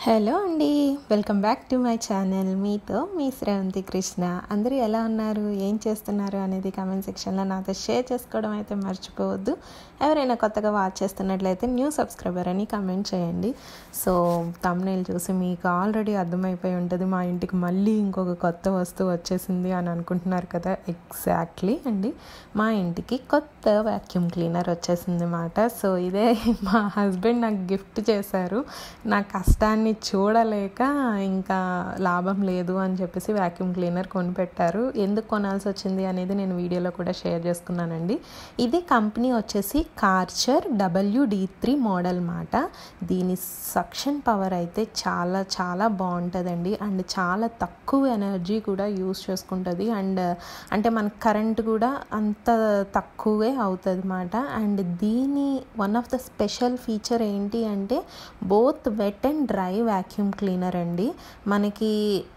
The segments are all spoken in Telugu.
హలో అండి welcome back to my channel మీతో మీ శ్రవంతి కృష్ణ అందరూ ఎలా ఉన్నారు ఏం చేస్తున్నారు అనేది కామెంట్ సెక్షన్లో నాతో షేర్ చేసుకోవడం అయితే మర్చిపోవద్దు ఎవరైనా కొత్తగా వాచ్ చేస్తున్నట్లయితే న్యూ సబ్స్క్రైబర్ అని కమెంట్ చేయండి సో తమ్నేల్ చూసి మీకు ఆల్రెడీ అర్థమైపోయి ఉంటుంది మా ఇంటికి మళ్ళీ ఇంకొక కొత్త వస్తువు వచ్చేసింది అని అనుకుంటున్నారు కదా ఎగ్జాక్ట్లీ అండి మా ఇంటికి కొత్త వ్యాక్యూమ్ క్లీనర్ వచ్చేసింది అన్నమాట సో ఇదే మా హస్బెండ్ నాకు గిఫ్ట్ చేశారు నా కష్టాన్ని చూడలేక ఇంకా లాభం లేదు అని చెప్పేసి వ్యాక్యూమ్ క్లీనర్ కొనిపెట్టారు ఎందుకు కొనాల్సి వచ్చింది అనేది నేను వీడియోలో కూడా షేర్ చేసుకున్నానండి ఇది కంపెనీ వచ్చేసి Karcher W D three model మాట దీని సక్షన్ పవర్ అయితే చాలా చాలా బాగుంటుందండి అండ్ చాలా తక్కువ ఎనర్జీ కూడా యూస్ చేసుకుంటుంది అండ్ అంటే మన కరెంట్ కూడా అంత తక్కువే అవుతుంది అన్నమాట అండ్ దీని one of the special feature ఏంటి అంటే both wet and dry vacuum cleaner అండి మనకి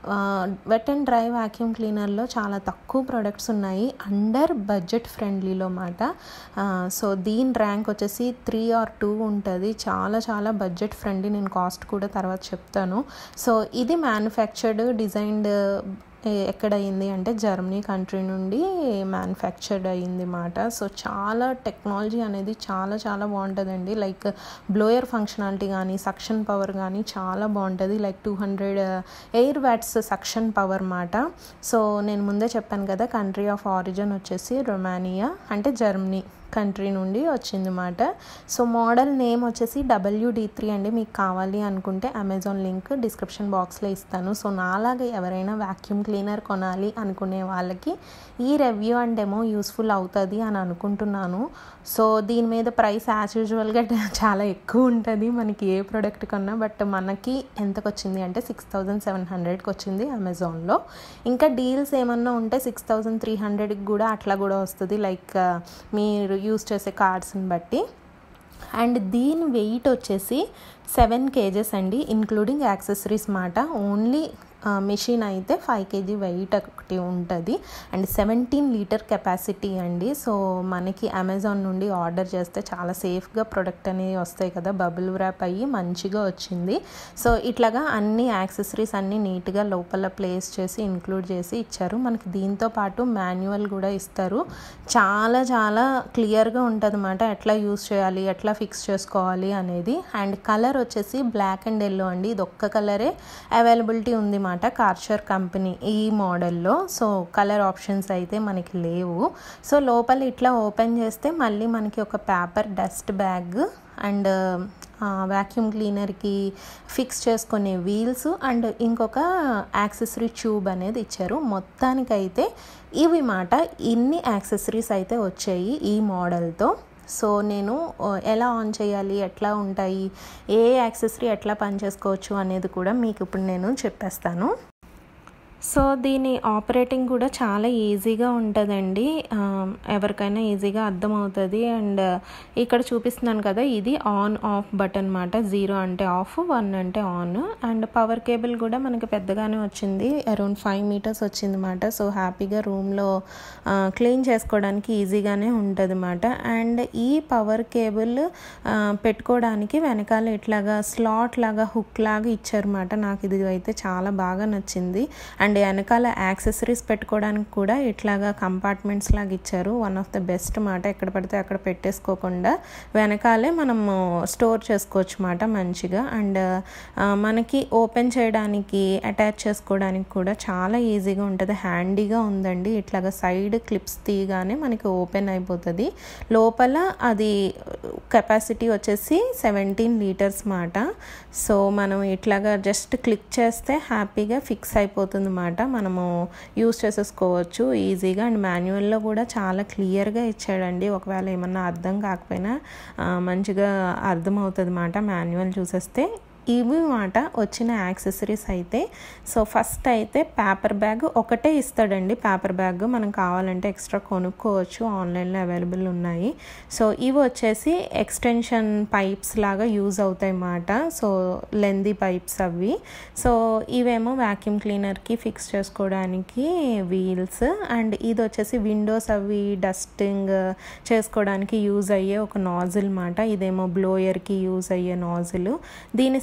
వెట్ అండ్ డ్రై వ్యాక్యూమ్ క్లీనర్లో చాలా తక్కువ ప్రొడక్ట్స్ ఉన్నాయి అండర్ బడ్జెట్ ఫ్రెండ్లీలో మాట సో దీని ర్యాంక్ వచ్చేసి త్రీ ఆర్ టూ ఉంటుంది చాలా చాలా బడ్జెట్ ఫ్రెండ్లీ నేను కాస్ట్ కూడా తర్వాత చెప్తాను సో ఇది మ్యానుఫ్యాక్చర్డ్ డిజైన్డ్ ఎక్కడ అయింది అంటే జర్మనీ కంట్రీ నుండి మ్యానుఫ్యాక్చర్డ్ అయ్యింది మాట సో చాలా టెక్నాలజీ అనేది చాలా చాలా బాగుంటుందండి లైక్ బ్లోయర్ ఫంక్షనాలిటీ కానీ సక్షన్ పవర్ కానీ చాలా బాగుంటుంది like two hundred air watts suction power మాట సో నేను ముందే చెప్పాను కదా కంట్రీ ఆఫ్ ఆరిజిన్ వచ్చేసి రొమానియా అంటే జర్మనీ కంట్రీ నుండి వచ్చిందన్నమాట సో మోడల్ నేమ్ వచ్చేసి డబ్ల్యూ డి త్రీ అండి మీకు కావాలి అనుకుంటే అమెజాన్ లింక్ డిస్క్రిప్షన్ బాక్స్లో ఇస్తాను సో నాలాగా ఎవరైనా వ్యాక్యూమ్ క్లీనర్ కొనాలి అనుకునే వాళ్ళకి ఈ రివ్యూ అండ్ డెమో యూస్ఫుల్ అవుతుంది అని అనుకుంటున్నాను సో దీని మీద ప్రైస్ యాజ్ యూజువల్గా చాలా ఎక్కువ ఉంటుంది మనకి ఏ ప్రోడక్ట్ కన్నా బట్ మనకి ఎంతకు వచ్చింది అంటే సిక్స్ థౌజండ్ సెవెన్ హండ్రెడ్కి వచ్చింది అమెజాన్లో ఇంకా డీల్స్ ఏమన్నా ఉంటే సిక్స్ థౌజండ్ త్రీ హండ్రెడ్కి కూడా అట్లా కూడా వస్తుంది లైక్ మీరు యూస్ చేసే కార్డ్స్ని బట్టి అండ్ దీని వెయిట్ వచ్చేసి సెవెన్ కేజెస్ అండి ఇంక్లూడింగ్ యాక్సెసరీస్ మాట ఓన్లీ మెషిన్ అయితే ఫైవ్ కేజీ వెయిట్ ఒకటి ఉంటుంది అండ్ సెవెంటీన్ లీటర్ కెపాసిటీ అండి సో మనకి అమెజాన్ నుండి ఆర్డర్ చేస్తే చాలా సేఫ్గా ప్రొడక్ట్ అనేవి వస్తాయి కదా బబుల్ ర్యాప్ అయ్యి మంచిగా వచ్చింది సో ఇట్లాగా అన్ని యాక్సెసరీస్ అన్నీ నీట్గా లోపల ప్లేస్ చేసి ఇంక్లూడ్ చేసి ఇచ్చారు మనకి దీంతో పాటు మాన్యువల్ కూడా ఇస్తారు చాలా చాలా క్లియర్గా ఉంటుంది అన్నమాట ఎట్లా యూస్ చేయాలి ఎట్లా ఫిక్స్ చేసుకోవాలి అనేది అండ్ కలర్ వచ్చేసి బ్లాక్ అండ్ ఎల్లో అండి ఇది ఒక్క కలరే అవైలబిలిటీ ఉంది అనమాట కార్చర్ కంపెనీ ఈ మోడల్లో సో కలర్ ఆప్షన్స్ అయితే మనకి లేవు సో లోపల ఇట్లా ఓపెన్ చేస్తే మళ్ళీ మనకి ఒక paper dust bag and vacuum క్లీనర్కి ఫిక్స్ చేసుకునే వీల్స్ అండ్ ఇంకొక యాక్సెసరీ ట్యూబ్ అనేది ఇచ్చారు మొత్తానికైతే ఇవి మాట ఇన్ని యాక్సెసరీస్ అయితే వచ్చాయి ఈ మోడల్తో సో నేను ఎలా ఆన్ చేయాలి ఎట్లా ఉంటాయి ఏ యాక్సెసరీ ఎట్లా పని చేసుకోవచ్చు అనేది కూడా మీకు ఇప్పుడు నేను చెప్పేస్తాను సో దీని ఆపరేటింగ్ కూడా చాలా ఈజీగా ఉంటుందండి ఎవరికైనా ఈజీగా అర్థమవుతుంది అండ్ ఇక్కడ చూపిస్తున్నాను కదా ఇది ఆన్ ఆఫ్ బటన్ అనమాట జీరో అంటే ఆఫ్ వన్ అంటే ఆన్ అండ్ పవర్ కేబుల్ కూడా మనకి పెద్దగానే వచ్చింది అరౌండ్ ఫైవ్ మీటర్స్ వచ్చింది అనమాట సో హ్యాపీగా రూమ్లో క్లీన్ చేసుకోవడానికి ఈజీగానే ఉంటుంది అనమాట అండ్ ఈ పవర్ కేబుల్ పెట్టుకోవడానికి వెనకాల ఇట్లాగా స్లాట్ లాగా హుక్ లాగా ఇచ్చారన్నమాట నాకు ఇది అయితే చాలా బాగా నచ్చింది అండ్ అండ్ వెనకాల యాక్సెసరీస్ పెట్టుకోవడానికి కూడా ఇట్లాగా కంపార్ట్మెంట్స్ లాగా ఇచ్చారు వన్ ఆఫ్ ద బెస్ట్ మాట ఎక్కడ పడితే అక్కడ పెట్టేసుకోకుండా వెనకాలే మనం స్టోర్ చేసుకోవచ్చు మాట మంచిగా అండ్ మనకి ఓపెన్ చేయడానికి అటాచ్ చేసుకోవడానికి కూడా చాలా ఈజీగా ఉంటుంది హ్యాండీగా ఉందండి ఇట్లాగా సైడ్ క్లిప్స్ తీయగానే మనకి ఓపెన్ అయిపోతుంది లోపల అది కెపాసిటీ వచ్చేసి సెవెంటీన్ లీటర్స్ మాట సో మనం ఇట్లాగా జస్ట్ క్లిక్ చేస్తే హ్యాపీగా ఫిక్స్ అయిపోతుంది అనమాట మనము యూస్ చేసేసుకోవచ్చు ఈజీగా అండ్ మాన్యువల్లో కూడా చాలా క్లియర్గా ఇచ్చాడండి ఒకవేళ ఏమన్నా అర్థం కాకపోయినా మంచిగా అర్థమవుతుంది అన్నమాట మాన్యువల్ చూసేస్తే ఇవి మాట వచ్చిన యాక్సెసరీస్ అయితే సో ఫస్ట్ అయితే పేపర్ బ్యాగ్ ఒకటే ఇస్తాడండి పేపర్ బ్యాగ్ మనం కావాలంటే ఎక్స్ట్రా కొనుక్కోవచ్చు ఆన్లైన్లో అవైలబుల్ ఉన్నాయి సో ఇవి వచ్చేసి ఎక్స్టెన్షన్ పైప్స్ లాగా యూజ్ అవుతాయి అన్నమాట సో లెందీ పైప్స్ అవి సో ఇవేమో వ్యాక్యూమ్ క్లీనర్కి ఫిక్స్ చేసుకోవడానికి వీల్స్ అండ్ ఇది వచ్చేసి విండోస్ అవి డస్టింగ్ చేసుకోవడానికి యూజ్ అయ్యే ఒక నాజిల్ మాట ఇదేమో బ్లోయర్కి యూజ్ అయ్యే నాజిల్ దీని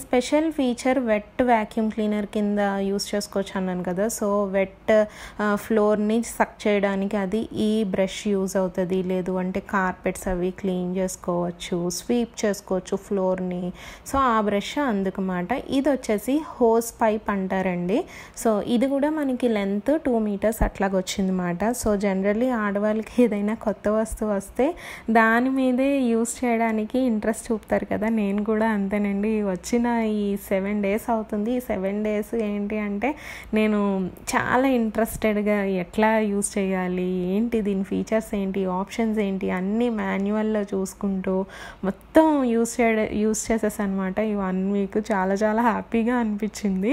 special feature wet vacuum cleaner కింద యూస్ చేసుకోవచ్చు అన్నాను కదా సో వెట్ ఫ్లోర్ని సక్ చేయడానికి అది ఈ బ్రష్ యూజ్ అవుతుంది లేదు అంటే కార్పెట్స్ అవి క్లీన్ చేసుకోవచ్చు స్వీప్ చేసుకోవచ్చు ఫ్లోర్ని సో ఆ బ్రష్ అందుకమాట ఇది వచ్చేసి హోస్ పైప్ అంటారండి సో ఇది కూడా మనకి లెంత్ టూ మీటర్స్ అట్లాగ వచ్చిందన్నమాట సో జనరల్లీ ఆడవాళ్ళకి ఏదైనా కొత్త వస్తువు వస్తే దాని మీదే యూస్ చేయడానికి ఇంట్రెస్ట్ చూపుతారు కదా నేను కూడా అంతేనండి వచ్చిన ఈ సెవెన్ డేస్ అవుతుంది ఈ సెవెన్ డేస్ ఏంటి అంటే నేను చాలా ఇంట్రెస్టెడ్గా ఎట్లా యూస్ చేయాలి ఏంటి దీని ఫీచర్స్ ఏంటి ఆప్షన్స్ ఏంటి అన్నీ మాన్యువల్లో చూసుకుంటూ మొత్తం యూస్ చేయడం యూస్ చేసేసాను అనమాట ఈ వన్ వీక్ చాలా చాలా హ్యాపీగా అనిపించింది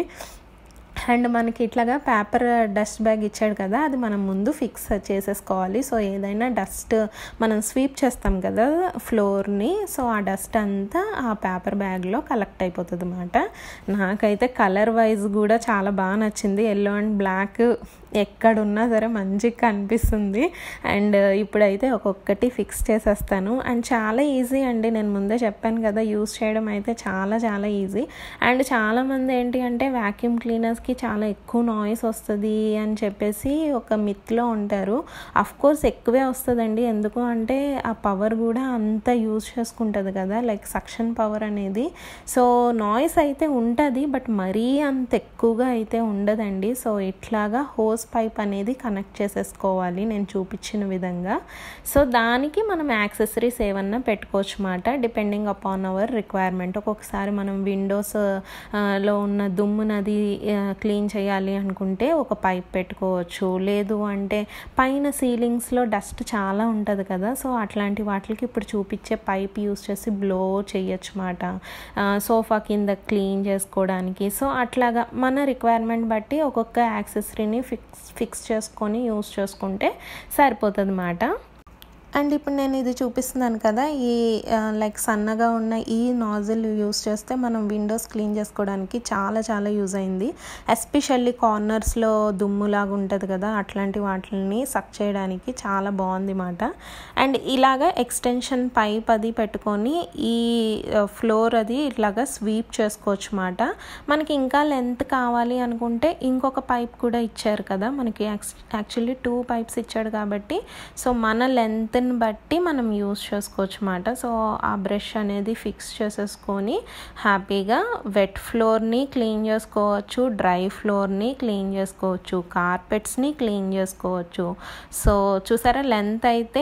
అండ్ మనకి ఇట్లాగా పేపర్ డస్ట్ బ్యాగ్ ఇచ్చాడు కదా అది మనం ముందు ఫిక్స్ చేసేసుకోవాలి సో ఏదైనా డస్ట్ మనం స్వీప్ చేస్తాం కదా ఫ్లోర్ని సో ఆ డస్ట్ అంతా ఆ పేపర్ బ్యాగ్లో కలెక్ట్ అయిపోతుంది అనమాట నాకైతే కలర్ వైజ్ కూడా చాలా బాగా నచ్చింది ఎల్లో అండ్ బ్లాక్ ఎక్కడున్నా సరే మంచిగా కనిపిస్తుంది అండ్ ఇప్పుడైతే ఒక్కొక్కటి ఫిక్స్ చేసేస్తాను అండ్ చాలా ఈజీ అండి నేను ముందే చెప్పాను కదా యూస్ చేయడం అయితే చాలా చాలా ఈజీ అండ్ చాలామంది ఏంటి అంటే వ్యాక్యూమ్ క్లీనర్స్కి చాలా ఎక్కువ నాయిస్ వస్తుంది అని చెప్పేసి ఒక మిత్లో ఉంటారు అఫ్ కోర్స్ ఎక్కువే వస్తుందండి ఎందుకు అంటే ఆ పవర్ కూడా అంత యూజ్ చేసుకుంటుంది కదా లైక్ సక్షన్ పవర్ అనేది సో నాయిస్ అయితే ఉంటుంది బట్ మరీ అంత ఎక్కువగా అయితే ఉండదండి సో ఇట్లాగా హోస్ పైప్ అనేది కనెక్ట్ చేసేసుకోవాలి నేను చూపించిన విధంగా సో దానికి మనం యాక్సెసరీస్ ఏమన్నా పెట్టుకోవచ్చు అన్నమాట డిపెండింగ్ అపాన్ అవర్ రిక్వైర్మెంట్ ఒక్కొక్కసారి మనం విండోస్ లో ఉన్న దుమ్మునది క్లీన్ చేయాలి అనుకుంటే ఒక పైప్ పెట్టుకోవచ్చు లేదు అంటే పైన సీలింగ్స్లో డస్ట్ చాలా ఉంటుంది కదా సో అట్లాంటి వాటికి ఇప్పుడు చూపించే పైప్ యూస్ చేసి బ్లో చేయొచ్చు అన్నమాట సోఫా కింద క్లీన్ చేసుకోవడానికి సో అట్లాగా మన రిక్వైర్మెంట్ బట్టి ఒక్కొక్క యాక్సెసరీని ఫిక్స్ ఫిక్స్ చేసుకొని యూస్ చేసుకుంటే సరిపోతుంది అన్నమాట అండ్ ఇప్పుడు నేను ఇది చూపిస్తున్నాను కదా ఈ లైక్ సన్నగా ఉన్న ఈ నాజిల్ యూస్ చేస్తే మనం విండోస్ క్లీన్ చేసుకోవడానికి చాలా చాలా యూజ్ అయింది ఎస్పెషల్లీ కార్నర్స్లో దుమ్ములాగా ఉంటుంది కదా అట్లాంటి వాటిని సక్ చేయడానికి చాలా బాగుంది మాట అండ్ ఇలాగా ఎక్స్టెన్షన్ పైప్ అది పెట్టుకొని ఈ ఫ్లోర్ అది ఇట్లాగా స్వీప్ చేసుకోవచ్చు మాట మనకి ఇంకా లెంత్ కావాలి అనుకుంటే ఇంకొక పైప్ కూడా ఇచ్చారు కదా మనకి యాక్చువల్లీ టూ పైప్స్ ఇచ్చాడు కాబట్టి సో మన లెంత్ లెంత్ని బట్టి మనం యూస్ చేసుకోవచ్చు అన్నమాట సో ఆ బ్రష్ అనేది ఫిక్స్ చేసేసుకొని హ్యాపీగా వెట్ ఫ్లోర్ని క్లీన్ చేసుకోవచ్చు డ్రై ఫ్లోర్ని క్లీన్ చేసుకోవచ్చు కార్పెట్స్ని క్లీన్ చేసుకోవచ్చు సో చూసారా లెంత్ అయితే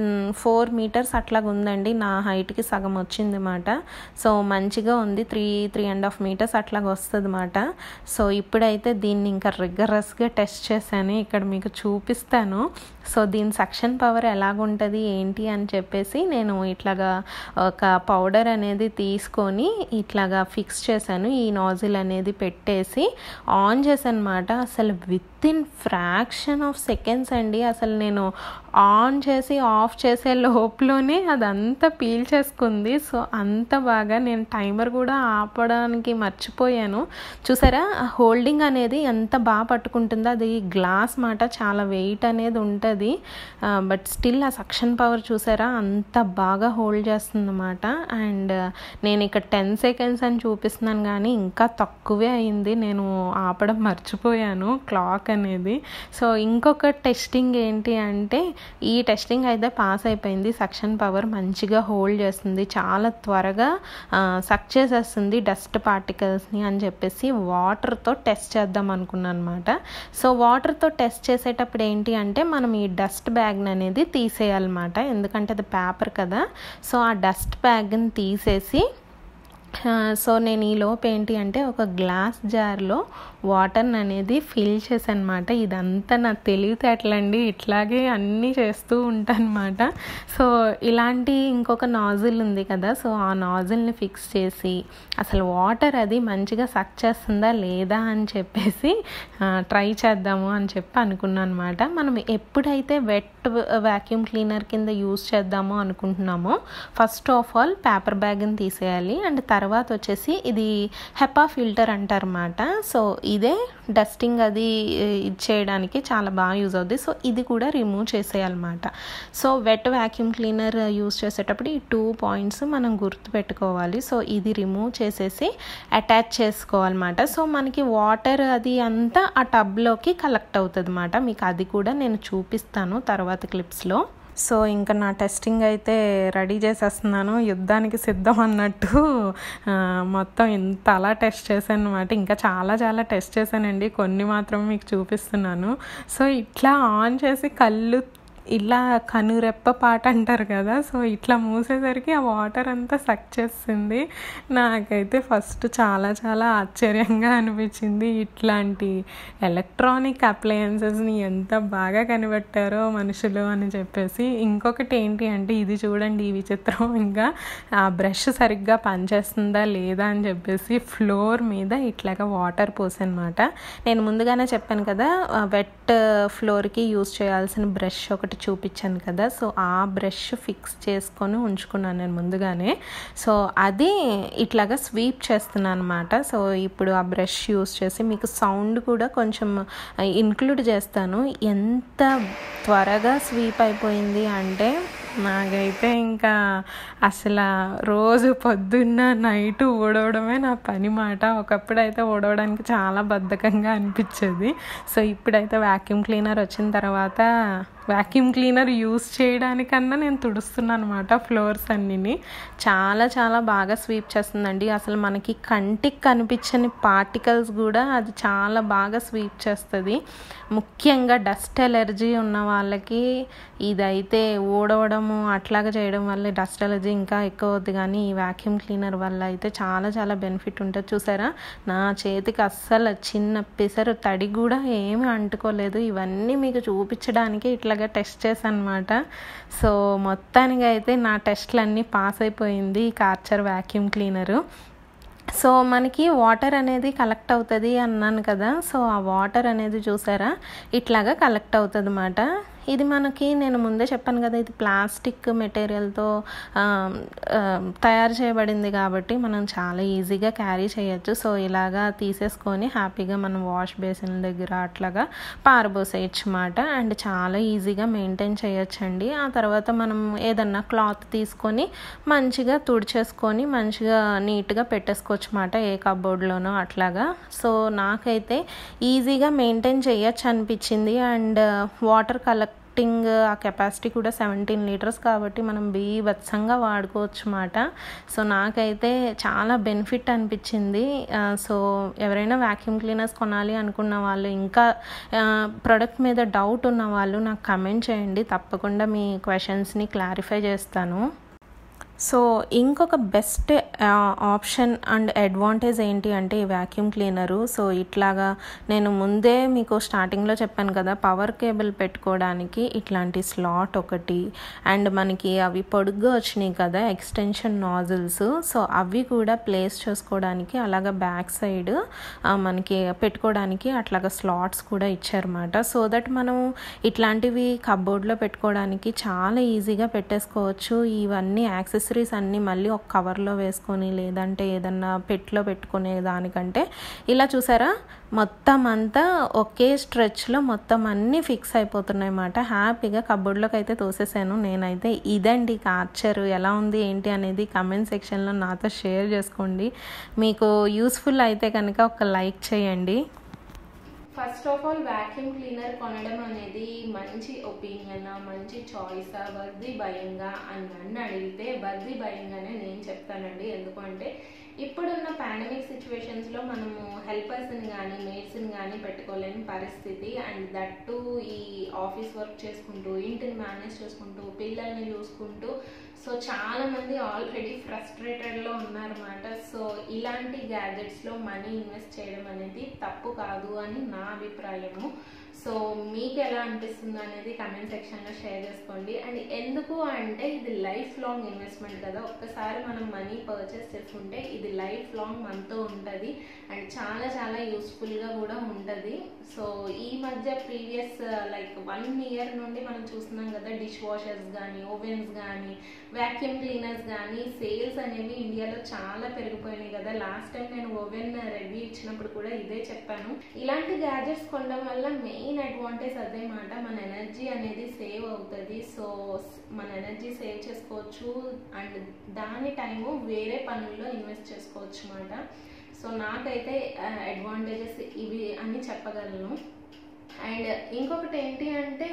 ఫోర్ మీటర్స్ అట్లాగా ఉందండి నా హైట్కి సగం వచ్చింది అన్నమాట సో మంచిగా ఉంది three three and half meters అట్లాగా వస్తుంది అన్నమాట సో ఇప్పుడైతే దీన్ని ఇంకా రిగరస్గా టెస్ట్ చేశాను ఇక్కడ మీకు చూపిస్తాను సో దీని సక్షన్ పవర్ ఎలాగుంటుంది ఏంటి అని చెప్పేసి నేను ఇట్లాగా ఒక పౌడర్ అనేది తీసుకొని ఇట్లాగా ఫిక్స్ చేశాను ఈ నాజిల్ అనేది పెట్టేసి ఆన్ చేశాను అనమాట అసలు within fraction of seconds అండి అసలు నేను ఆన్ చేసి ఆఫ్ చేసే లోపలనే అదంతా పీల్ చేసుకుంది సో అంత బాగా నేను టైమర్ కూడా ఆపడానికి మర్చిపోయాను చూసారా హోల్డింగ్ అనేది ఎంత బాగా పట్టుకుంటుందో అది గ్లాస్ మాట చాలా వెయిట్ అనేది ఉంటుంది బట్ స్టిల్ ఆ సక్షన్ పవర్ చూసారా అంత బాగా హోల్డ్ చేస్తుంది అన్నమాట అండ్ నేను ఇక్కడ టెన్ సెకండ్స్ అని చూపిస్తున్నాను కానీ ఇంకా తక్కువే అయింది నేను ఆపడం మర్చిపోయాను క్లాక్ అనేది సో ఇంకొక టెస్టింగ్ ఏంటి అంటే ఈ టెస్టింగ్ అయితే పాస్ అయిపోయింది సక్షన్ పవర్ మంచిగా హోల్డ్ చేస్తుంది చాలా త్వరగా సక్ చేసేస్తుంది డస్ట్ పార్టికల్స్ని అని చెప్పేసి వాటర్తో టెస్ట్ చేద్దాం అనుకున్నాను అనమాట సో వాటర్తో టెస్ట్ చేసేటప్పుడు ఏంటి అంటే మనం ఈ డస్ట్ బ్యాగ్ అనేది తీసేయాలన్నమాట ఎందుకంటే అది పేపర్ కదా సో ఆ డస్ట్ బ్యాగ్ని తీసేసి సో నేను ఈ లోపు ఏంటి అంటే ఒక గ్లాస్ జార్లో వాటర్ అనేది ఫిల్ చేశాను అనమాట ఇదంతా నా తెలివితేటలండి ఇట్లాగే అన్నీ చేస్తూ ఉంటానమాట సో ఇలాంటి ఇంకొక నాజిల్ ఉంది కదా సో ఆ నాజిల్ని ఫిక్స్ చేసి అసలు వాటర్ అది మంచిగా సక్ చేస్తుందా లేదా అని చెప్పేసి ట్రై చేద్దాము అని చెప్పి అనుకున్నాను అనమాట మనం ఎప్పుడైతే వెట్ వ్యాక్యూమ్ క్లీనర్ కింద యూస్ చేద్దాము అనుకుంటున్నామో ఫస్ట్ ఆఫ్ ఆల్ పేపర్ బ్యాగ్ని తీసేయాలి అండ్ తర్వాత వచ్చేసి ఇది హెపా ఫిల్టర్ అంటారన్నమాట సో ఇదే డస్టింగ్ అది ఇది చేయడానికి చాలా బాగా యూజ్ అవుద్ది సో ఇది కూడా రిమూవ్ చేసేయాలన్నమాట so wet vacuum cleaner use చేసేటప్పుడు ఈ టూ పాయింట్స్ మనం గుర్తుపెట్టుకోవాలి సో ఇది రిమూవ్ చేసేసి అటాచ్ చేసుకోవాలన్నమాట సో మనకి వాటర్ అది అంతా ఆ టబ్లోకి కలెక్ట్ అవుతుంది అన్నమాట మీకు అది కూడా నేను చూపిస్తాను తర్వాత క్లిప్స్లో సో ఇంకా నా టెస్టింగ్ అయితే రెడీ చేసేస్తున్నాను యుద్ధానికి సిద్ధం అన్నట్టు మొత్తం ఇంత అలా టెస్ట్ చేశాను అనమాట ఇంకా చాలా చాలా టెస్ట్ చేశానండి కొన్ని మాత్రం మీకు చూపిస్తున్నాను సో ఇట్లా ఆన్ చేసి కళ్ళు ఇలా కనురెప్ప పాట అంటారు కదా సో ఇట్లా మూసేసరికి ఆ వాటర్ అంతా సక్ చేస్తుంది నాకైతే ఫస్ట్ చాలా చాలా ఆశ్చర్యంగా అనిపించింది ఇట్లాంటి ఎలక్ట్రానిక్ అప్లయన్సెస్ని ఎంత బాగా కనిపెట్టారో మనుషులు అని చెప్పేసి ఇంకొకటి ఏంటి అంటే ఇది చూడండి ఈ విచిత్రం ఇంకా ఆ బ్రష్ సరిగ్గా పనిచేస్తుందా లేదా అని చెప్పేసి ఫ్లోర్ మీద ఇట్లాగా వాటర్ పోసనమాట నేను ముందుగానే చెప్పాను కదా వెట్ ఫ్లోర్కి యూజ్ చేయాల్సిన బ్రష్ ఒకటి చూపించాను కదా సో ఆ బ్రష్ ఫిక్స్ చేసుకొని ఉంచుకున్నాను నేను ముందుగానే సో అది ఇట్లాగా స్వీప్ చేస్తున్నాను అనమాట సో ఇప్పుడు ఆ బ్రష్ యూస్ చేసి మీకు సౌండ్ కూడా కొంచెం ఇన్క్లూడ్ చేస్తాను ఎంత త్వరగా స్వీప్ అయిపోయింది అంటే నాకైతే ఇంకా అసలు రోజు పొద్దున్న నైట్ ఊడవడమే నా పని మాట ఒకప్పుడు అయితే ఊడవడానికి చాలా బద్ధకంగా అనిపించేది సో ఇప్పుడైతే వ్యాక్యూమ్ క్లీనర్ వచ్చిన తర్వాత వ్యాక్యూమ్ క్లీనర్ యూస్ చేయడానికన్నా నేను తుడుస్తున్నాను అనమాట ఫ్లోర్స్ అన్నిని చాలా చాలా బాగా స్వీప్ చేస్తుందండి అసలు మనకి కంటికి కనిపించని పార్టికల్స్ కూడా అది చాలా బాగా స్వీప్ చేస్తుంది ముఖ్యంగా డస్ట్ ఎలర్జీ ఉన్న వాళ్ళకి ఇదైతే ఊడవడము అట్లాగా చేయడం వల్ల డస్ట్ ఎలర్జీ ఇంకా ఎక్కువ అవుద్ది కానీ ఈ వ్యాక్యూమ్ క్లీనర్ వల్ల అయితే చాలా చాలా బెనిఫిట్ ఉంటుంది చూసారా నా చేతికి అస్సలు చిన్న పిసరు తడి కూడా ఏమీ అంటుకోలేదు ఇవన్నీ మీకు చూపించడానికి ఇట్లాగా టెస్ట్ చేశాను అనమాట సో మొత్తానికి అయితే నా టెస్ట్లన్నీ పాస్ అయిపోయింది ఈ కార్చర్ వ్యాక్యూమ్ క్లీనరు సో మనకి వాటర్ అనేది కలెక్ట్ అవుతుంది అన్నాను కదా సో ఆ వాటర్ అనేది చూసారా ఇట్లాగా కలెక్ట్ అవుతుంది అన్నమాట ఇది మనకి నేను ముందే చెప్పాను కదా ఇది ప్లాస్టిక్ మెటీరియల్తో తయారు చేయబడింది కాబట్టి మనం చాలా ఈజీగా క్యారీ చేయొచ్చు సో ఇలాగా తీసేసుకొని హ్యాపీగా మనం వాష్ బేసిన్ దగ్గర అట్లాగా పారబోసేయచ్చు అన్నమాట అండ్ చాలా ఈజీగా మెయింటైన్ చేయొచ్చండి ఆ తర్వాత మనం ఏదన్నా క్లాత్ తీసుకొని మంచిగా తుడిచేసుకొని మంచిగా నీట్గా పెట్టేసుకోవచ్చు అన్నమాట ఏ కబోర్డ్లోనో అట్లాగా సో నాకైతే ఈజీగా మెయింటైన్ చేయొచ్చు అనిపించింది అండ్ వాటర్ కలెక్ట్ టింగ్ ఆ కెపాసిటీ కూడా సెవెంటీన్ లీటర్స్ కాబట్టి మనం బీభత్సంగా వాడుకోవచ్చు అన్నమాట సో నాకైతే చాలా బెనిఫిట్ అనిపించింది సో ఎవరైనా వ్యాక్యూమ్ క్లీనర్స్ కొనాలి అనుకున్న వాళ్ళు ఇంకా ప్రోడక్ట్ మీద డౌట్ ఉన్న వాళ్ళు నాకు కమెంట్ చేయండి తప్పకుండా మీ క్వశ్చన్స్ని క్లారిఫై చేస్తాను సో ఇంకొక బెస్ట్ ఆప్షన్ అండ్ అడ్వాంటేజ్ ఏంటి అంటే ఈ వ్యాక్యూమ్ క్లీనరు సో ఇట్లాగా నేను ముందే మీకు స్టార్టింగ్లో చెప్పాను కదా పవర్ కేబుల్ పెట్టుకోవడానికి ఇట్లాంటి స్లాట్ ఒకటి అండ్ మనకి అవి పొడుగ్గా వచ్చినాయి కదా ఎక్స్టెన్షన్ నాజిల్స్ సో అవి కూడా ప్లేస్ చేసుకోవడానికి అలాగా బ్యాక్ సైడ్ మనకి పెట్టుకోవడానికి అట్లాగా స్లాట్స్ కూడా ఇచ్చారన్నమాట సో దట్ మనం ఇట్లాంటివి కబోర్డ్లో పెట్టుకోవడానికి చాలా ఈజీగా పెట్టేసుకోవచ్చు ఇవన్నీ యాక్సెస్ యాక్సెసరీస్ అన్నీ మళ్ళీ ఒక కవర్లో వేసుకొని లేదంటే ఏదన్నా పెట్లో పెట్టుకునే దానికంటే ఇలా చూసారా మొత్తం అంతా ఒకే స్ట్రెచ్లో మొత్తం అన్నీ ఫిక్స్ అయిపోతున్నాయి అన్నమాట హ్యాపీగా కబోర్డ్లోకి అయితే తోసేసాను నేనైతే ఇదండి కార్చర్ ఎలా ఉంది ఏంటి అనేది కమెంట్ సెక్షన్లో నాతో షేర్ చేసుకోండి మీకు యూస్ఫుల్ అయితే కనుక ఒక లైక్ చేయండి first of all vacuum cleaner కొనడం అనేది మంచి ఒపీనియన్ మంచి చాయిస్ వర్ది భయంగా అని నన్ను అడిగితే వర్ది భయంగానే నేను చెప్తానండి ఎందుకంటే ఇప్పుడున్న పాండమిక్ సిచ్యువేషన్స్లో మనము హెల్పర్స్ని కానీ మేడ్స్ని కానీ పెట్టుకోలేని పరిస్థితి అండ్ దట్టు ఈ ఆఫీస్ వర్క్ చేసుకుంటూ ఇంటిని మేనేజ్ చేసుకుంటూ పిల్లల్ని చూసుకుంటూ సో చాలా మంది ఆల్రెడీ ఫ్రస్ట్రేటెడ్లో ఉన్నారన్నమాట సో ఇలాంటి గ్యాజెట్స్లో మనీ ఇన్వెస్ట్ చేయడం అనేది తప్పు కాదు అని నా అభిప్రాయము సో మీకు ఎలా అనిపిస్తుందో అనేది కమెంట్ సెక్షన్లో షేర్ చేసుకోండి అండ్ ఎందుకు అంటే ఇది లైఫ్ లాంగ్ ఇన్వెస్ట్మెంట్ కదా ఒక్కసారి మనం మనీ పర్చేస్ చేసుకుంటే ఇది లైఫ్ లాంగ్ మనతో ఉంటుంది అండ్ చాలా చాలా యూస్ఫుల్గా కూడా ఉంటుంది సో ఈ మధ్య ప్రీవియస్ లైక్ వన్ ఇయర్ నుండి మనం చూస్తున్నాం కదా డిష్ వాషర్స్ కానీ ఓవెన్స్ కానీ వ్యాక్యూమ్ క్లీనర్స్ కానీ సేల్స్ అనేవి ఇండియాలో చాలా పెరిగిపోయినాయి కదా లాస్ట్ టైం నేను ఓవెన్ రివ్యూ ఇచ్చినప్పుడు కూడా ఇదే చెప్పాను ఇలాంటి గ్యాజెట్స్ కొనడం వల్ల మెయిన్ అడ్వాంటేజ్ అదే మాట మన ఎనర్జీ అనేది సేవ్ అవుతుంది సో మన ఎనర్జీ సేవ్ చేసుకోవచ్చు అండ్ దాని టైము వేరే పనుల్లో ఇన్వెస్ట్ చేసుకోవచ్చు అన్నమాట సో నాకైతే అడ్వాంటేజెస్ ఇవి అని చెప్పగలను అండ్ ఇంకొకటి ఏంటి అంటే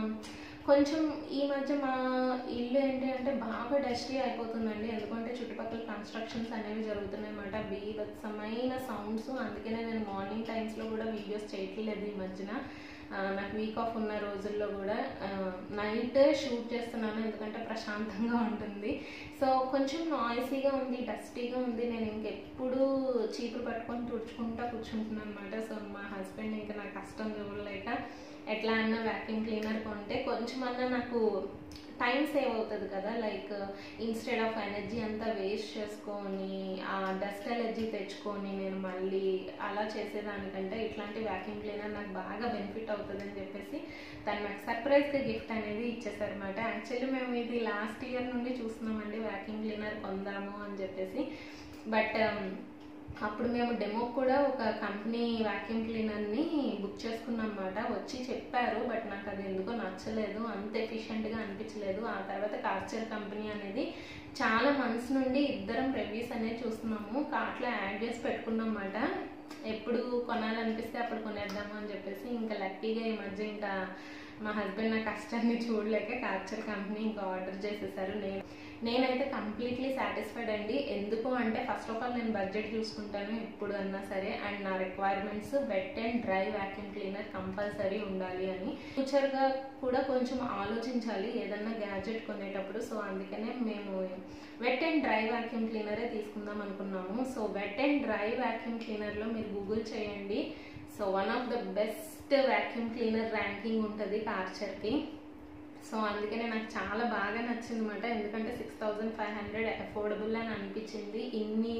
కొంచెం ఈ మధ్య మా ఇల్లు ఏంటి అంటే బాగా డస్టీ అయిపోతుందండి ఎందుకంటే చుట్టుపక్కల కన్స్ట్రక్షన్స్ అనేవి జరుగుతున్నాయి అన్నమాట బీభత్సమైన సౌండ్స్ అందుకనే నేను మార్నింగ్ టైమ్స్లో కూడా వీడియోస్ చేయట్లేదు ఈ మధ్యన నాకు వీక్ ఆఫ్ ఉన్న రోజుల్లో కూడా నైట్ షూట్ చేస్తున్నాను ఎందుకంటే ప్రశాంతంగా ఉంటుంది సో కొంచెం నాయిసీగా ఉంది డస్టీగా ఉంది నేను ఇంకెప్పుడు చీపురు పట్టుకొని తుడుచుకుంటా కూర్చుంటున్నాను అనమాట సో మా హస్బెండ్ ఇంకా నాకు కష్టం చూడలేక ఎట్లా అన్నా వ్యాక్యూమ్ క్లీనర్ కొంటే కొంచెం అన్నా నాకు టైం సేవ్ అవుతుంది కదా లైక్ ఇన్స్టెడ్ ఆఫ్ ఎనర్జీ అంతా వేస్ట్ చేసుకొని ఆ డస్ట్ ఎలర్జీ తెచ్చుకొని నేను మళ్ళీ అలా చేసేదానికంటే ఇట్లాంటి వ్యాక్యూమ్ క్లీనర్ నాకు బాగా బెనిఫిట్ అవుతుంది అని చెప్పేసి తను నాకు సర్ప్రైజ్గా గిఫ్ట్ అనేది ఇచ్చేసారనమాట యాక్చువల్లీ మేము ఇది లాస్ట్ ఇయర్ నుండి చూస్తున్నామండి వ్యాక్యూమ్ క్లీనర్ కొందాము అని చెప్పేసి బట్ అప్పుడు మేము డెమో కూడా ఒక కంపెనీ వ్యాక్యూమ్ క్లీనర్ని బుక్ చేసుకున్నాం అనమాట వచ్చి చెప్పారు బట్ నాకు అది ఎందుకో నచ్చలేదు అంత ఎఫిషియెంట్గా అనిపించలేదు ఆ తర్వాత కార్చర్ కంపెనీ అనేది చాలా మంత్స్ నుండి ఇద్దరం రివ్యూస్ అనేది చూస్తున్నాము కార్ట్లో యాడ్ చేసి పెట్టుకున్నాం అన్నమాట ఎప్పుడు కొనాలనిపిస్తే అప్పుడు కొనేద్దాము అని చెప్పేసి ఇంకా లక్కీగా ఈ మధ్య ఇంకా మా హస్బెండ్ నా కష్టాన్ని చూడలేక కార్చర్ కంపెనీ ఇంకా ఆర్డర్ చేసేసారు నేను నేనైతే కంప్లీట్లీ సాటిస్ఫైడ్ అండి ఎందుకు అంటే ఫస్ట్ ఆఫ్ ఆల్ నేను బడ్జెట్ చూసుకుంటాను ఎప్పుడు అన్నా సరే అండ్ నా requirements wet and dry vacuum cleaner compulsory ఉండాలి అని ఫ్యూచర్గా కూడా కొంచెం ఆలోచించాలి ఏదన్నా గ్యాజెట్ కొనేటప్పుడు సో అందుకనే మేము వెట్ అండ్ డ్రై వ్యాక్యూమ్ క్లీనరే తీసుకుందాం అనుకున్నాము so wet and dry vacuum క్లీనర్లో మీరు గూగుల్ చేయండి so one of the best vacuum cleaner ranking ఉంటుంది కార్చర్కి సో అందుకనే నాకు చాలా బాగా నచ్చింది అనమాట ఎందుకంటే six thousand five hundred affordable అని అనిపించింది ఇన్ని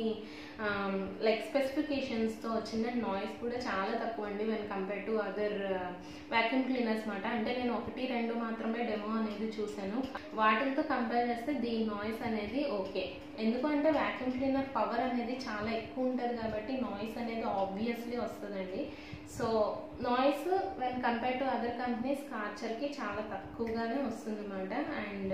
లైక్ స్పెసిఫికేషన్స్తో వచ్చింది అండ్ నాయిస్ కూడా చాలా తక్కువ అండి when compare to other vacuum cleaners అనమాట అంటే నేను ఒకటి రెండు మాత్రమే డెమో అనేది చూశాను వాటితో కంపేర్ చేస్తే దీని నాయిస్ అనేది ఓకే ఎందుకంటే వ్యాక్యూమ్ క్లీనర్ పవర్ అనేది చాలా ఎక్కువ ఉంటుంది కాబట్టి నాయిస్ అనేది ఆబ్వియస్లీ వస్తుందండి so noise when compare to other companies కార్చర్కి చాలా తక్కువగానే వస్తుంది అనమాట అండ్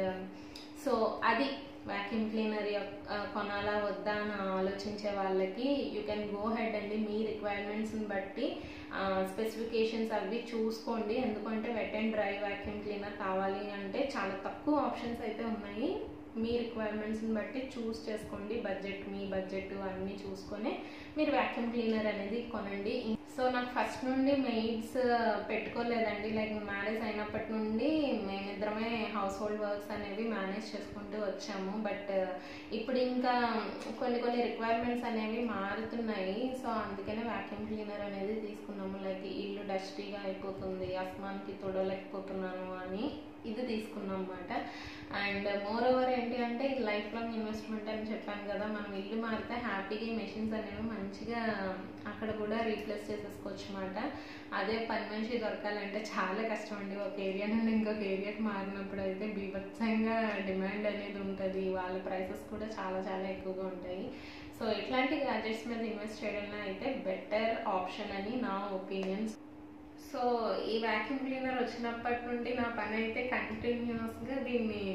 సో అది వ్యాక్యూమ్ క్లీనర్ కొనాలా వద్దా అని ఆలోచించే వాళ్ళకి యూ కెన్ గో హెడ్ అండి మీ రిక్వైర్మెంట్స్ని బట్టి స్పెసిఫికేషన్స్ అవి చూసుకోండి ఎందుకంటే wet and dry vacuum cleaner కావాలి అంటే చాలా తక్కువ ఆప్షన్స్ అయితే ఉన్నాయి మీ రిక్వైర్మెంట్స్ని బట్టి చూస్ చేసుకోండి బడ్జెట్ మీ బడ్జెట్ అన్నీ చూసుకొని మీరు వ్యాక్యూమ్ క్లీనర్ అనేది కొనండి సో నాకు ఫస్ట్ నుండి మెయిడ్స్ పెట్టుకోలేదండి లైక్ మ్యారేజ్ అయినప్పటి నుండి మేమిద్దరమే హౌస్ హోల్డ్ వర్క్స్ అనేవి మేనేజ్ చేసుకుంటూ వచ్చాము బట్ ఇప్పుడు ఇంకా కొన్ని కొన్ని రిక్వైర్మెంట్స్ అనేవి మారుతున్నాయి సో అందుకనే వ్యాక్యూమ్ క్లీనర్ అనేది తీసుకున్నాము లైక్ ఇల్లు డస్టీగా అయిపోతుంది అస్మాన్కి తొడలేకపోతున్నాను అని ఇది తీసుకున్నాం అనమాట అండ్ మోర్ ఓవర్ ఏంటి అంటే ఇది లైఫ్ లాంగ్ ఇన్వెస్ట్మెంట్ అని చెప్పాను కదా మనం ఇల్లు మారితే హ్యాపీగా ఈ మెషిన్స్ అనేవి మంచిగా అక్కడ కూడా రీప్లేస్ చేసేసుకోవచ్చు అనమాట అదే పని మనిషి దొరకాలంటే చాలా కష్టం అండి ఒక ఏరియా నుండి ఇంకొక ఏరియాకి మారినప్పుడు అయితే బీభత్సంగా డిమాండ్ అనేది ఉంటుంది వాళ్ళ ప్రైసెస్ కూడా చాలా చాలా ఎక్కువగా ఉంటాయి సో ఇట్లాంటి గ్యాజెట్స్ మీద ఇన్వెస్ట్ చేయడంలో అయితే బెటర్ ఆప్షన్ అని నా ఒపీనియన్స్ సో ఈ వ్యాక్యూమ్ క్లీనర్ వచ్చినప్పటి నుండి నా పని అయితే కంటిన్యూస్గా దీన్ని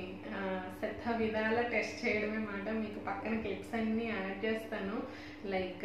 శత విధాల టెస్ట్ చేయడమే మాట మీకు పక్కన క్లిప్స్ అన్నీ యాడ్ చేస్తాను లైక్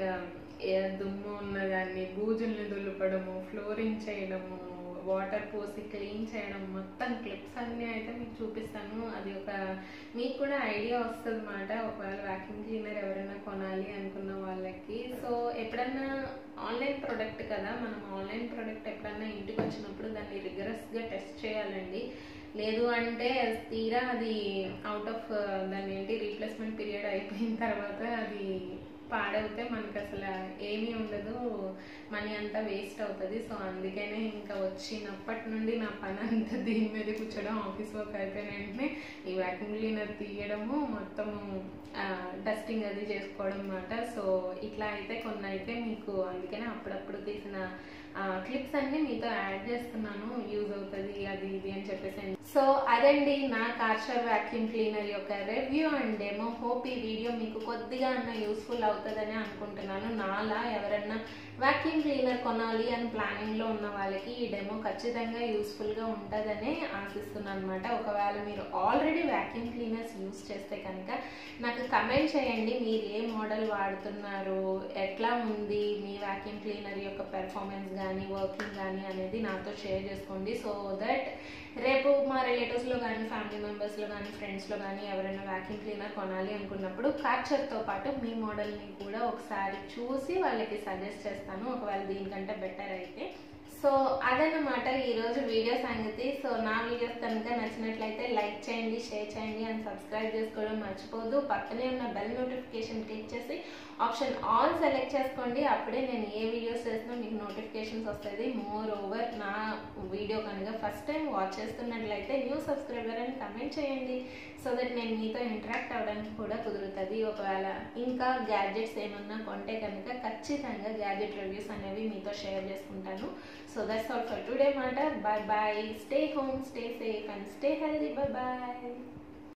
దుమ్ము ఉన్నదాన్ని బూజుల్ని దులుపడము ఫ్లోరింగ్ చేయడము వాటర్ పోసి క్లీన్ చేయడం మొత్తం క్లిప్స్ అన్నీ అయితే మీకు చూపిస్తాను అది ఒక మీకు కూడా ఐడియా వస్తుంది అనమాట ఒకవేళ వ్యాక్యూమ్ క్లీనర్ ఎవరైనా కొనాలి అనుకున్న వాళ్ళకి సో ఎప్పుడన్నా ఆన్లైన్ ప్రోడక్ట్ కదా మనం ఆన్లైన్ ప్రోడక్ట్ ఎప్పుడన్నా ఇంటికి వచ్చినప్పుడు దాన్ని రిగరస్గా టెస్ట్ చేయాలండి లేదు అంటే తీరా అది అవుట్ ఆఫ్ దాని ఏంటి రీప్లేస్మెంట్ పీరియడ్ అయిపోయిన తర్వాత అది పాడవుతే మనకు అసలు ఏమీ ఉండదు మనీ అంతా వేస్ట్ అవుతుంది సో అందుకనే ఇంకా వచ్చినప్పటి నుండి నా పని అంతా దీని మీద కూర్చోడం ఆఫీస్ వర్క్ అయిపోయిన వెంటనే ఈ వ్యాక్యూమ్ క్లీనర్ తీయడము మొత్తము డస్టింగ్ అది చేసుకోవడం అనమాట సో ఇట్లా అయితే కొన్ని అయితే మీకు అందుకనే అప్పుడప్పుడు తీసిన క్లిప్స్ అన్ని మీతో యాడ్ చేస్తున్నాను యూజ్ అవుతుంది అది ఇది అని చెప్పేసి సో అదండి నా కార్షర్ వ్యాక్యూమ్ క్లీనర్ యొక్క రివ్యూ అండ్ డెమో హోప్ ఈ వీడియో మీకు కొద్దిగా అన్న యూస్ఫుల్ అవుతుందని అనుకుంటున్నాను నాలా ఎవరన్నా వ్యాక్యూమ్ క్లీనర్ కొనాలి అని ప్లానింగ్లో ఉన్న వాళ్ళకి ఈ డెమో ఖచ్చితంగా యూస్ఫుల్గా ఉంటుందనే ఆశిస్తున్నాను అనమాట ఒకవేళ మీరు ఆల్రెడీ వ్యాక్యూమ్ క్లీనర్స్ యూస్ చేస్తే కనుక నాకు కమెంట్ చేయండి మీరు ఏ మోడల్ వాడుతున్నారు ఎట్లా ఉంది మీ వ్యాక్యూమ్ క్లీనర్ యొక్క పెర్ఫార్మెన్స్ కానీ వర్కింగ్ కానీ అనేది నాతో షేర్ చేసుకోండి సో దట్ రేపు మా రిలేటివ్స్లో కానీ ఫ్యామిలీ మెంబర్స్లో కానీ ఫ్రెండ్స్లో కానీ ఎవరైనా వ్యాక్యూమ్ క్లీనర్ కొనాలి అనుకున్నప్పుడు క్యాప్చర్తో పాటు మీ మోడల్ని కూడా ఒకసారి చూసి వాళ్ళకి సజెస్ట్ చేస్తాను ఒకవేళ దీనికంటే బెటర్ అయితే సో అదన్నమాట ఈరోజు వీడియో సంగతి సో నా వీడియోస్ కనుక నచ్చినట్లయితే లైక్ చేయండి షేర్ చేయండి అండ్ సబ్స్క్రైబ్ చేసుకోవడం మర్చిపోదు పక్కనే ఉన్న బెల్ నోటిఫికేషన్ క్లిక్ చేసి ఆప్షన్ ఆల్ సెలెక్ట్ చేసుకోండి అప్పుడే నేను ఏ వీడియోస్ చేసినా మీకు నోటిఫికేషన్స్ వస్తుంది మోర్ ఓవర్ నా వీడియో కనుక ఫస్ట్ టైం వాచ్ చేస్తున్నట్లయితే న్యూ సబ్స్క్రైబర్ అని కమెంట్ చేయండి సో దట్ నేను మీతో ఇంటరాక్ట్ అవ్వడానికి కూడా కుదురుతుంది ఒకవేళ ఇంకా గ్యాడ్జెట్స్ ఏమన్నా కొంటే కనుక ఖచ్చితంగా గ్యాడ్జెట్ రివ్యూస్ అనేవి మీతో షేర్ చేసుకుంటాను so that's all for today మాట bye bye stay home stay safe and stay healthy bye bye